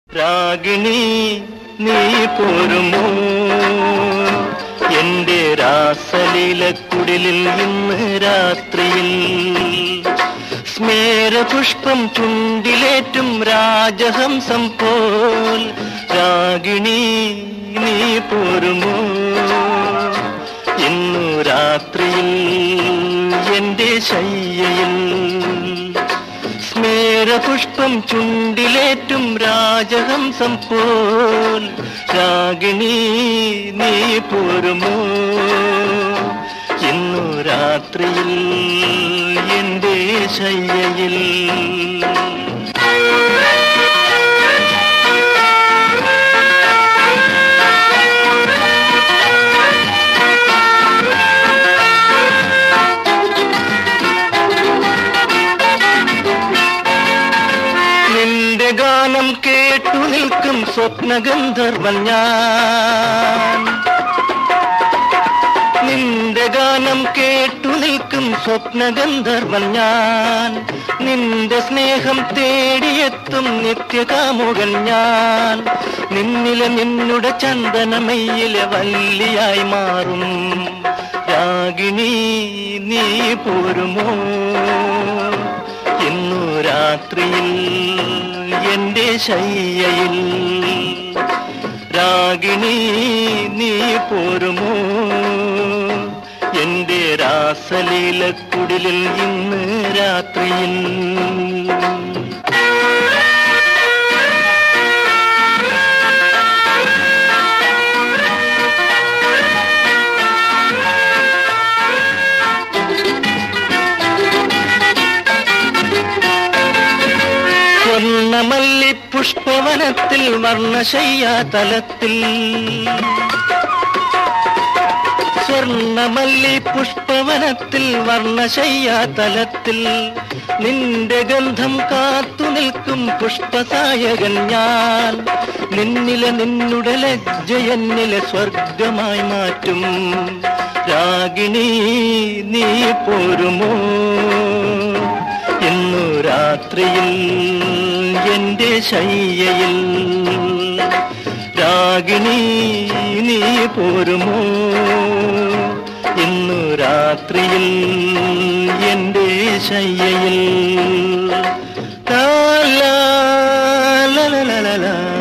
രാഗിണി നീ പോരുമോ എന്റെ രാസലീലക്കുടിലിൽ ഇന്ന് രാത്രിയിൽ സ്മേരപുഷ്പം ചുണ്ടിലേറ്റും രാജഹംസം പോൽ രാഗിണി നീ പോരുമോ ഇന്നു രാത്രിയിൽ എന്റെ ശയ്യയിൽ സ്മേരപുഷ്പം ചുണ്ടിലേറ്റും രാജഹംസം പോൽ രാഗിണി നീ പോരുമോ ഇന്നു രാത്രിയിൽ എന്റെ ശയ്യയിൽ നിന്റെ ഗാനം കേട്ടു നിൽക്കും സ്വപ്നഗന്ധർവൻ ഞാൻ നിന്റെ ഗാനം കേട്ടു നിൽക്കും സ്വപ്നഗന്ധർവൻ ഞാൻ നിന്റെ സ്നേഹം തേടിയെത്തും നിത്യകാമുകൻ ഞാൻ നിന്നിലെ നിന്നുടെ ചന്ദനമയ്യിലെ വല്ലിയായി മാറും രാഗിണി നീ പോരുമോ ഇന്നു രാത്രിയിൽ എന്റെ ശയ്യയിൽ രാഗിണി നീ പോരുമോ എന്റെ രാസലീലക്കുടിലിൽ ഇന്ന് രാത്രിയിൽ സ്വർണമല്ലി പുഷ്പവനത്തിൽ വർണ്ണശയ്യാ തലത്തിൽ സ്വർണമല്ലി പുഷ്പവനത്തിൽ വർണ്ണശയ്യാ തലത്തിൽ നിന്റെ ഗന്ധം കാത്തു നിൽക്കും പുഷ്പസായകൻ ഞാൻ നിന്നിലെ നിന്നുടെ ലജ്ജ എന്നിലെ സ്വർഗമായി മാറ്റും രാഗിണി നീ പോരുമോ ഇന്നു രാത്രിയിൽ എന്റെ ശയ്യയിൽ രാഗിണി നീ പോരുമോ ഇന്നു രാത്രിയിൽ എന്റെ ശയ്യയിൽ ലാ ലാ ലാ ലാ ലാ ലാ